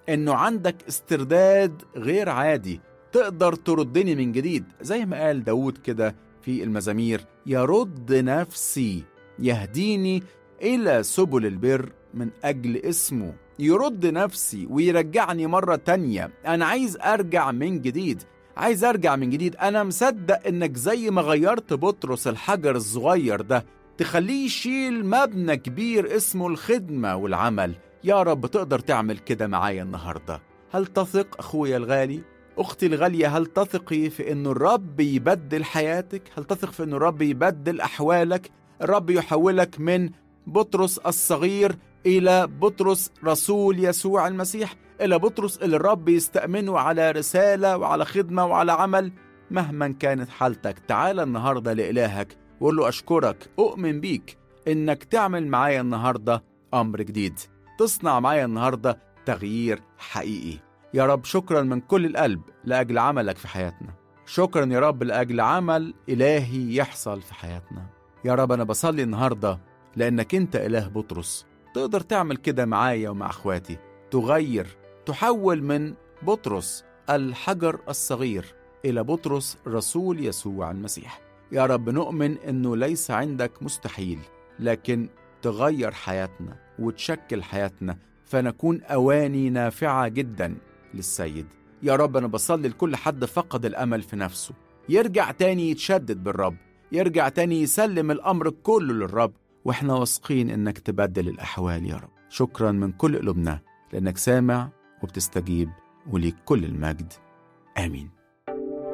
انه عندك استرداد غير عادي تقدر تردني من جديد زي ما قال داود كده في المزامير يرد نفسي يهديني إلى سبل البر من أجل اسمه يرد نفسي ويرجعني مرة تانية أنا عايز أرجع من جديد عايز أرجع من جديد أنا مصدق إنك زي ما غيرت بطرس الحجر الصغير ده تخليه يشيل مبنى كبير اسمه الخدمة والعمل يا رب تقدر تعمل كده معايا النهاردة هل تثق أخويا الغالي؟ أختي الغالية هل تثقي في أن الرب يبدل حياتك؟ هل تثق في أن الرب يبدل أحوالك؟ الرب يحولك من بطرس الصغير إلى بطرس رسول يسوع المسيح إلى بطرس اللي الرب يستأمنه على رسالة وعلى خدمة وعلى عمل مهما كانت حالتك تعال النهاردة لإلهك وقول له أشكرك أؤمن بيك إنك تعمل معايا النهاردة أمر جديد تصنع معايا النهاردة تغيير حقيقي يا رب شكرا من كل القلب لأجل عملك في حياتنا شكرا يا رب لأجل عمل إلهي يحصل في حياتنا يا رب أنا بصلي النهاردة لأنك أنت إله بطرس تقدر تعمل كده معايا ومع أخواتي تغير تحول من بطرس الحجر الصغير إلى بطرس رسول يسوع المسيح يا رب نؤمن أنه ليس عندك مستحيل لكن تغير حياتنا وتشكل حياتنا فنكون أواني نافعة جدا للسيد يا رب أنا بصلي لكل حد فقد الأمل في نفسه يرجع تاني يتشدد بالرب يرجع تاني يسلم الأمر كله للرب وإحنا واثقين إنك تبدل الأحوال يا رب شكرا من كل قلوبنا لأنك سامع وبتستجيب وليك كل المجد آمين